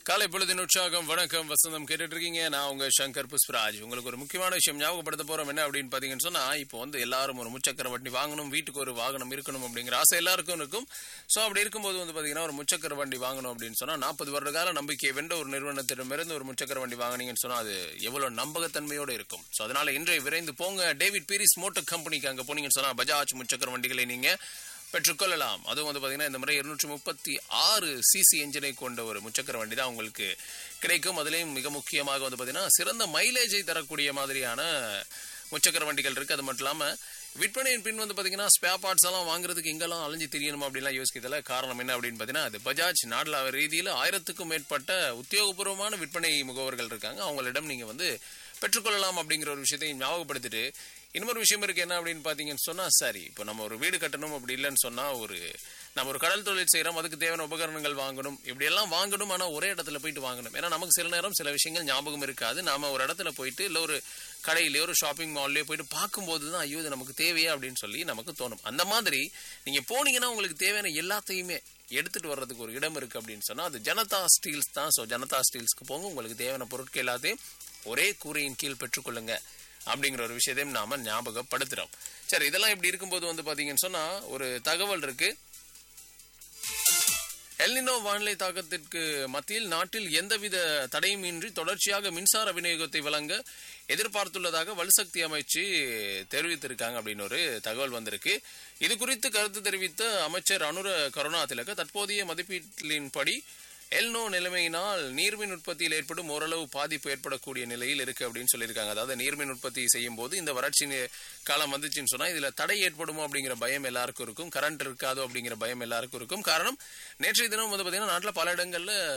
காலை பொழுதின் உற்சாகம் வணக்கம் வசந்தம் கேட்டுட்டு இருக்கீங்க நான் உங்க சங்கர் புஷ்பராஜ் உங்களுக்கு ஒரு முக்கியமான விஷயம் ஞாபகப்படுத்த போறோம் என்ன அப்படின்னு பாத்தீங்கன்னு சொன்னா இப்போ வந்து எல்லாரும் ஒரு முச்சக்கர வண்டி வாங்கணும் வீட்டுக்கு ஒரு வாகனம் இருக்கணும் அப்படிங்கிற ஆசை எல்லாருக்கும் இருக்கும் சோ அப்படி இருக்கும்போது வந்து பாத்தீங்கன்னா ஒரு முச்சக்கர வண்டி வாங்கணும் அப்படின்னு சொன்னா நாற்பது வருட கால நம்பிக்கையை வென்ற ஒரு நிறுவனத்திடமிருந்து ஒரு முச்சக்கர வண்டி வாங்கினீங்கன்னு சொன்னா அது எவ்வளவு நம்பகத்தன்மையோட இருக்கும் சோ அதனால இன்றைய விரைந்து போங்க டேவிட் பீரிஸ் மோட்டர் கம்பெனிக்கு அங்க போனீங்கன்னு சொன்னா பஜாஜ் முச்சக்கர வண்டிகளை நீங்க பெற்றுக்கொள்ளலாம் அதுவும் வந்து பாத்தீங்கன்னா இந்த முறை இருநூற்றி முப்பத்தி ஆறு சிசி என்ஜினை கொண்ட ஒரு முச்சக்கர வண்டி தான் உங்களுக்கு கிடைக்கும் அதுலேயும் மிக முக்கியமாக வந்து பாத்தீங்கன்னா சிறந்த மைலேஜை தரக்கூடிய மாதிரியான முச்சக்கர வண்டிகள் இருக்கு அது மட்டும் இல்லாம விற்பனையின் பின் வந்து பாத்தீங்கன்னா ஸ்பேர் பார்ட்ஸ் எல்லாம் வாங்குறதுக்கு எங்கெல்லாம் அலைஞ்சு தெரியணும் அப்படின்லாம் யோசிக்கிறதுல காரணம் என்ன அப்படின்னு பாத்தீங்கன்னா அது பஜாஜ் நாடுல ரீதியில ஆயிரத்துக்கும் மேற்பட்ட உத்தியோகபூர்வமான விற்பனை முகவர்கள் இருக்காங்க அவங்களிடம் நீங்க வந்து பெற்றுக்கொள்ளலாம் அப்படிங்கிற ஒரு விஷயத்தையும் ஞாபகப்படுத்திட்டு இன்னொரு விஷயம் இருக்கு என்ன அப்படின்னு பாத்தீங்கன்னு சொன்னா சரி இப்போ நம்ம ஒரு வீடு கட்டணும் அப்படி இல்லைன்னு சொன்னா ஒரு நம்ம ஒரு கடல் தொழில் செய்யறோம் அதுக்கு தேவையான உபகரணங்கள் வாங்கணும் இப்படி எல்லாம் வாங்கணும் ஆனா ஒரே இடத்துல போயிட்டு வாங்கணும் ஏன்னா நமக்கு சில நேரம் சில விஷயங்கள் ஞாபகம் இருக்காது நாம ஒரு இடத்துல போயிட்டு இல்ல ஒரு கடையிலயோ ஒரு ஷாப்பிங் மால்லயோ போயிட்டு பார்க்கும்போது தான் ஐயோ இது நமக்கு தேவையா அப்படின்னு சொல்லி நமக்கு தோணும் அந்த மாதிரி நீங்க போனீங்கன்னா உங்களுக்கு தேவையான எல்லாத்தையுமே எடுத்துட்டு வர்றதுக்கு ஒரு இடம் இருக்கு அப்படின்னு சொன்னா அது ஜனதா ஸ்டீல்ஸ் தான் ஸோ ஜனதா ஸ்டீல்ஸ்க்கு போங்க உங்களுக்கு தேவையான பொருட்கள் எல்லாத்தையும் ஒரே கூரையின் கீழ் பெற்றுக்கொள்ளுங்க அப்படிங்கிற ஒரு விஷயத்தையும் நாம ஞாபகப்படுத்துறோம் சரி இதெல்லாம் இப்படி இருக்கும்போது வந்து பாத்தீங்கன்னு சொன்னா ஒரு தகவல் இருக்கு எல்னினோ வானிலை தாக்கத்திற்கு மத்தியில் நாட்டில் எந்தவித தடையுமின்றி தொடர்ச்சியாக மின்சார விநியோகத்தை வழங்க எதிர்பார்த்துள்ளதாக வலுசக்தி அமைச்சு தெரிவித்திருக்காங்க அப்படின்னு ஒரு தகவல் வந்திருக்கு இது குறித்து கருத்து தெரிவித்த அமைச்சர் அனுர கருணாதிலக தற்போதைய மதிப்பீட்டின்படி எல்னோ நிலைமையினால் நீர்மின் உற்பத்தியில் ஏற்படும் ஓரளவு பாதிப்பு ஏற்படக்கூடிய நிலையில் இருக்கு அப்படின்னு சொல்லியிருக்காங்க அதாவது நீர்மின் உற்பத்தி செய்யும் போது இந்த வறட்சி நி- காலம் வந்துச்சுன்னு சொன்னா இதுல தடை ஏற்படுமோ அப்படிங்கிற பயம் எல்லாருக்கும் இருக்கும் கரண்ட் இருக்காதோ அப்படிங்கிற பயம் எல்லாருக்கும் இருக்கும் காரணம் நேற்றைய தினம் வந்து பாத்தீங்கன்னா நாட்டுல பல இடங்கள்ல